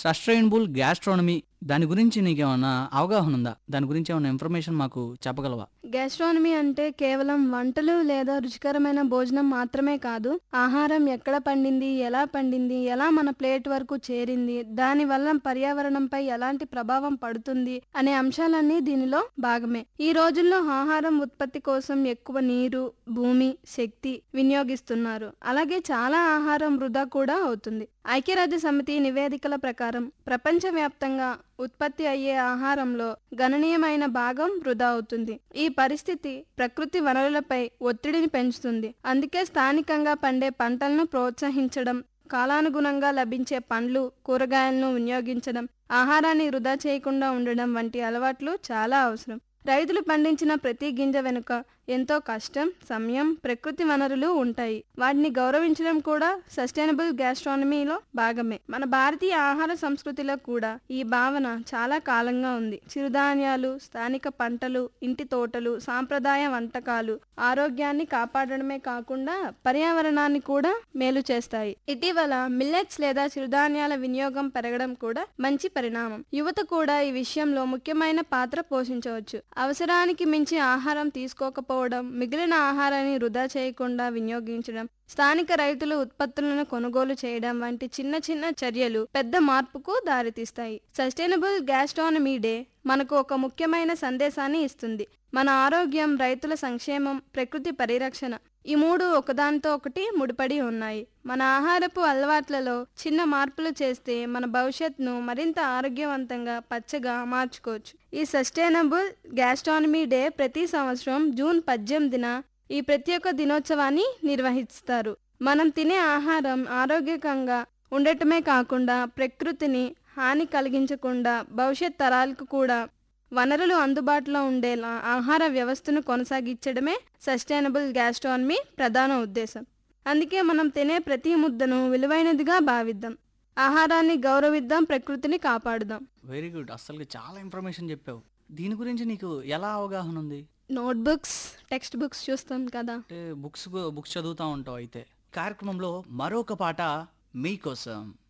sustainable gastronomy దాని గురించి నీకేమన్నా అవగాహన ఉందా దాని గురించి ఏమైనా ఇన్ఫర్మేషన్ మాకు చెప్పగలవా గ్యాస్ట్రానమీ అంటే కేవలం వంటలు లేదా రుచికరమైన భోజనం మాత్రమే కాదు ఆహారం ఎక్కడ పండింది ఎలా పండింది ఎలా మన ప్లేట్ వరకు చేరింది దాని వల్ల పర్యావరణంపై ఎలాంటి ప్రభావం పడుతుంది అనే అంశాలన్నీ దీనిలో భాగమే ఈ రోజుల్లో ఆహారం ఉత్పత్తి కోసం ఎక్కువ నీరు భూమి శక్తి వినియోగిస్తున్నారు అలాగే చాలా ఆహారం వృధా కూడా అవుతుంది ఐక్యరాజ్య సమితి నివేదికల ప్రకారం ప్రపంచవ్యాప్తంగా ఉత్పత్తి అయ్యే ఆహారంలో గణనీయమైన భాగం వృధా అవుతుంది ఈ పరిస్థితి ప్రకృతి వనరులపై ఒత్తిడిని పెంచుతుంది అందుకే స్థానికంగా పండే పంటలను ప్రోత్సహించడం కాలానుగుణంగా లభించే పండ్లు కూరగాయలను వినియోగించడం ఆహారాన్ని వృధా చేయకుండా ఉండడం వంటి అలవాట్లు చాలా అవసరం రైతులు పండించిన ప్రతి గింజ వెనుక ఎంతో కష్టం సమయం ప్రకృతి వనరులు ఉంటాయి వాటిని గౌరవించడం కూడా సస్టైనబుల్ గ్యాస్ట్రానమీలో భాగమే మన భారతీయ ఆహార సంస్కృతిలో కూడా ఈ భావన చాలా కాలంగా ఉంది చిరుధాన్యాలు స్థానిక పంటలు ఇంటి తోటలు సాంప్రదాయ వంటకాలు ఆరోగ్యాన్ని కాపాడడమే కాకుండా పర్యావరణాన్ని కూడా మేలు చేస్తాయి ఇటీవల మిల్లెట్స్ లేదా చిరుధాన్యాల వినియోగం పెరగడం కూడా మంచి పరిణామం యువత కూడా ఈ విషయంలో ముఖ్యమైన పాత్ర పోషించవచ్చు అవసరానికి మించి ఆహారం తీసుకోకపోవడం మిగిలిన ఆహారాన్ని వృధా చేయకుండా వినియోగించడం స్థానిక రైతులు ఉత్పత్తులను కొనుగోలు చేయడం వంటి చిన్న చిన్న చర్యలు పెద్ద మార్పుకు దారితీస్తాయి సస్టైనబుల్ గ్యాస్ట్రానమీ డే మనకు ఒక ముఖ్యమైన సందేశాన్ని ఇస్తుంది మన ఆరోగ్యం రైతుల సంక్షేమం ప్రకృతి పరిరక్షణ ఈ మూడు ఒకదానితో ఒకటి ముడిపడి ఉన్నాయి మన ఆహారపు అలవాట్లలో చిన్న మార్పులు చేస్తే మన భవిష్యత్తును మరింత ఆరోగ్యవంతంగా పచ్చగా మార్చుకోవచ్చు ఈ సస్టైనబుల్ గ్యాస్ట్రానమీ డే ప్రతి సంవత్సరం జూన్ పద్దెనిమిదిన ఈ ప్రత్యేక దినోత్సవాన్ని నిర్వహిస్తారు మనం తినే ఆహారం ఆరోగ్యకంగా ఉండటమే కాకుండా ప్రకృతిని హాని కలిగించకుండా భవిష్యత్ తరాలకు కూడా వనరులు అందుబాటులో ఉండేలా ఆహార వ్యవస్థను కొనసాగించడమే సస్టైనబుల్ గ్యాస్ట్రానమీ ప్రధాన ఉద్దేశం అందుకే మనం తినే ప్రతి ముద్దను విలువైనదిగా భావిద్దాం ఆహారాన్ని గౌరవిద్దాం ప్రకృతిని కాపాడుదాం వెరీ గుడ్ అసలు చాలా ఇన్ఫర్మేషన్ చెప్పావు దీని గురించి నీకు ఎలా అవగాహన ఉంది నోట్బుక్స్ టెక్స్ట్ బుక్స్ చూస్తాం కదా అంటే బుక్స్ బుక్స్ చదువుతా ఉంటావు అయితే కార్యక్రమంలో మరొక పాట మీకోసం